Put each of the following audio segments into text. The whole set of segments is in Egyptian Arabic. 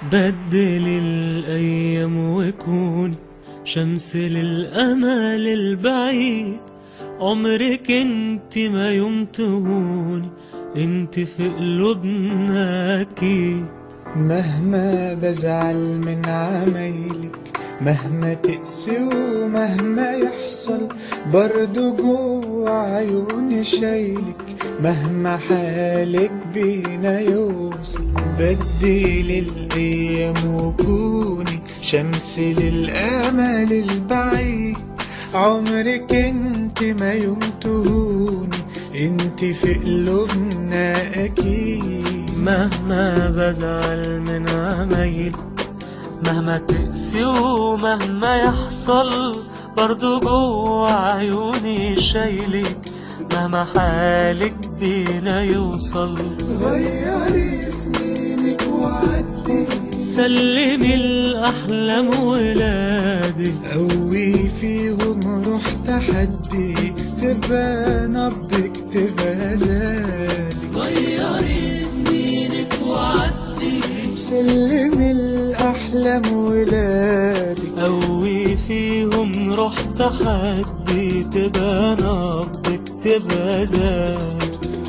بدل الأيام وكوني شمس للأمل البعيد عمرك انت ما يوم تهوني انت في قلوبنا أكيد مهما بزعل من عمايلك مهما تقسي ومهما يحصل برضو جوا عيوني شايلك مهما حالك بينا يوصل بدي الايام وكوني شمس للامل البعيد عمرك انت ما يوم تهوني انت في قلوبنا اكيد مهما بزعل من عمايل مهما تقسي ومهما يحصل برضو جوا عيوني شايلك مهما حالك بينا يوصل غيري سنينك وعدي سلمي الأحلام ولادك قوي فيهم روح تحدي تبقى نبضك تبقى زادي غيري سنينك وعدي سلمي الأحلام ولادك قوي فيهم روح تحدي تبقى نبضك تبقى زاد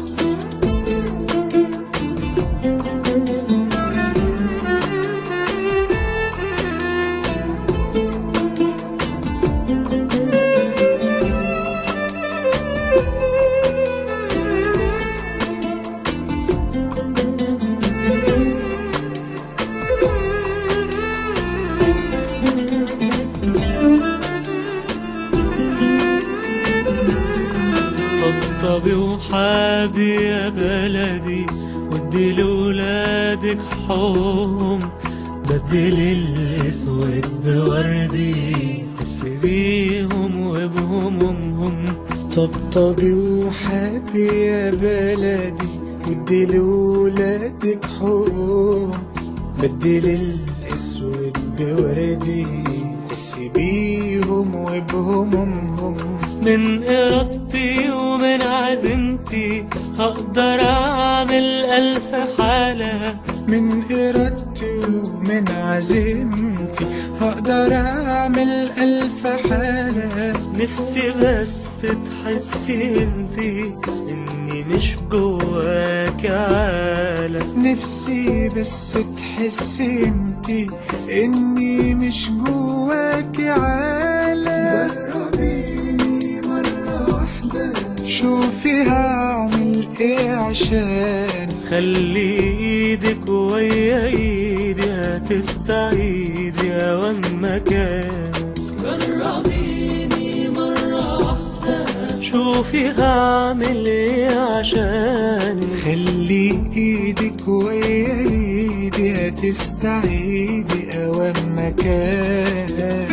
طبطبي وحابي يا بلدي ودي لولادك حوم بدل الاسود بوردي حس بيهم وبهمومهم طبطبي وحابي يا بلدي ودي لولادك حروم بدل الأسود بوردي حس بيهم وبهمومهم من إرادتي ومن عزيمتي هقدر أعمل ألف حالة من إرادتي ومن عزيمتي هقدر أعمل ألف حالة نفسي بس تحسي انتي إني مش جواك عالم نفسي بس تحسي انتي اني مش جواكي عالم جربيني مرة واحدة شوفي هعمل ايه عشان خلي ايدك ويا ايدي هتستعيدي اوان مكان جربيني مرة واحدة شوفي هعمل ايه عشانك خلي ايدك ويا ايدي هتستعيدي اوام مكان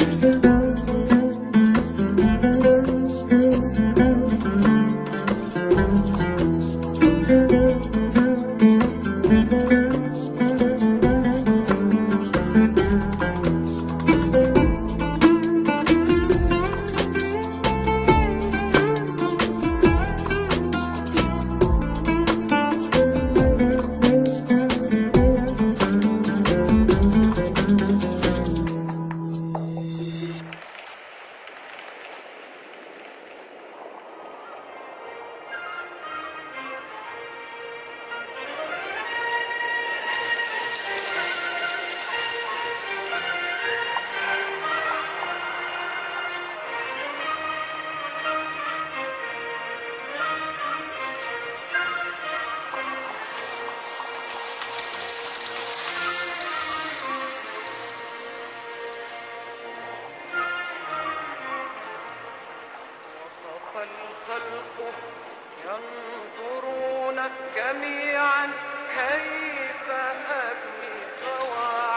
وصف الخلق ينظرون جميعا كيف أبني قواعد